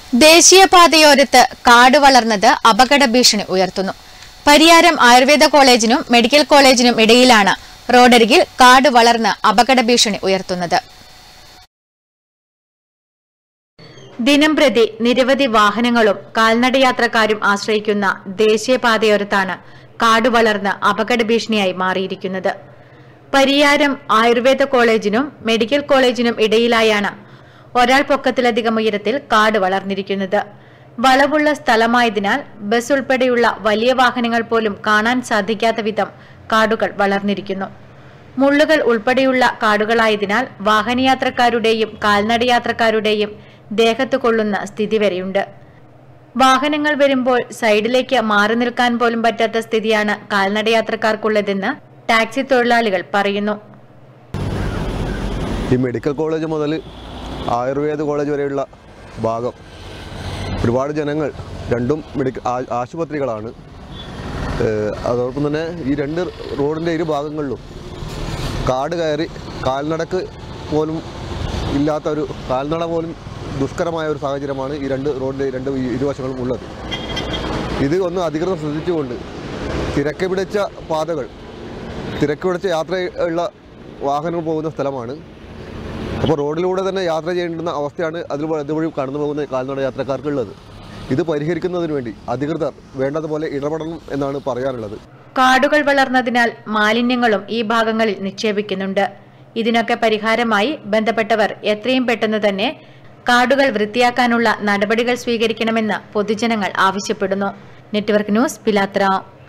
ദേശീയപാതയോരത്ത് കാട് വളർന്നത് അപകട ഭീഷണി ഉയർത്തുന്നു പരിയാരം ആയുർവേദ കോളേജിനും മെഡിക്കൽ കോളേജിനും ഇടയിലാണ് റോഡരികിൽ കാട് വളർന്ന് അപകട ഭീഷണി ഉയർത്തുന്നത് ദിനംപ്രതി നിരവധി വാഹനങ്ങളും കാൽനടയാത്രക്കാരും ആശ്രയിക്കുന്ന ദേശീയപാതയോരത്താണ് കാട് വളർന്ന് അപകട ഭീഷണിയായി മാറിയിരിക്കുന്നത് പരിയാരം ആയുർവേദ കോളേജിനും മെഡിക്കൽ കോളേജിനും ഇടയിലായാണ് ഒരാൾ പൊക്കത്തിലധികം ഉയരത്തിൽ കാട് വളർന്നിരിക്കുന്നത് വളവുള്ള സ്ഥലമായതിനാൽ ബസ് ഉൾപ്പെടെയുള്ള വലിയ വാഹനങ്ങൾ പോലും കാണാൻ സാധിക്കാത്ത വിധം കാടുകൾ വളർന്നിരിക്കുന്നു മുള്ളുകൾ ഉൾപ്പെടെയുള്ള കാടുകളായതിനാൽ വാഹനയാത്രക്കാരുടെയും കാൽനടയാത്രക്കാരുടെയും ദേഹത്ത് കൊള്ളുന്ന സ്ഥിതി വരെയുണ്ട് വാഹനങ്ങൾ വരുമ്പോൾ സൈഡിലേക്ക് മാറി നിൽക്കാൻ പോലും പറ്റാത്ത സ്ഥിതിയാണ് കാൽനടയാത്രക്കാർക്കുള്ളതെന്ന് ടാക്സി തൊഴിലാളികൾ പറയുന്നു ഈ മെഡിക്കൽ കോളേജ് മുതൽ ആയുർവേദ കോളേജ് വരെയുള്ള ഭാഗം ഒരുപാട് ജനങ്ങൾ രണ്ടും മെഡിക്കൽ ആശുപത്രികളാണ് ഏഹ് അതോടൊപ്പം തന്നെ ഈ രണ്ട് റോഡിൻ്റെ ഇരു ഭാഗങ്ങളിലും കാട് കയറി കാൽനടക്ക് പോലും ഇല്ലാത്ത ഒരു കാൽനട പോലും ദുഷ്കരമായ ഒരു സാഹചര്യമാണ് ഈ രണ്ട് റോഡിൻ്റെ രണ്ട് ഈ ഇരുവശങ്ങളും ഉള്ളത് ഇത് ഒന്ന് അധികൃതർ ശ്രദ്ധിച്ചുകൊണ്ട് തിരക്ക് പിടിച്ച പാതകൾ തിരക്ക് പിടിച്ച യാത്രയുള്ള വാഹനങ്ങൾ പോകുന്ന സ്ഥലമാണ് അപ്പോൾ റോഡിലൂടെ തന്നെ യാത്ര ചെയ്യേണ്ടുന്ന അവസ്ഥയാണ് അതിൽ അതുവഴി കടന്നു പോകുന്ന കാൽനട യാത്രക്കാർക്കുള്ളത് ഇത് പരിഹരിക്കുന്നതിന് വേണ്ടി അധികൃതർ വേണ്ടതുപോലെ ഇടപെടണം എന്നാണ് പറയാനുള്ളത് കാടുകൾ വളർന്നതിനാൽ മാലിന്യങ്ങളും ഈ ഭാഗങ്ങളിൽ നിക്ഷേപിക്കുന്നുണ്ട് ഇതിനൊക്കെ പരിഹാരമായി ബന്ധപ്പെട്ടവർ എത്രയും പെട്ടെന്ന് തന്നെ കാടുകൾ വൃത്തിയാക്കാനുള്ള നടപടികൾ സ്വീകരിക്കണമെന്ന് പൊതുജനങ്ങൾ ആവശ്യപ്പെടുന്നു നെറ്റ്വർക്ക് ന്യൂസ് പിലാത്ര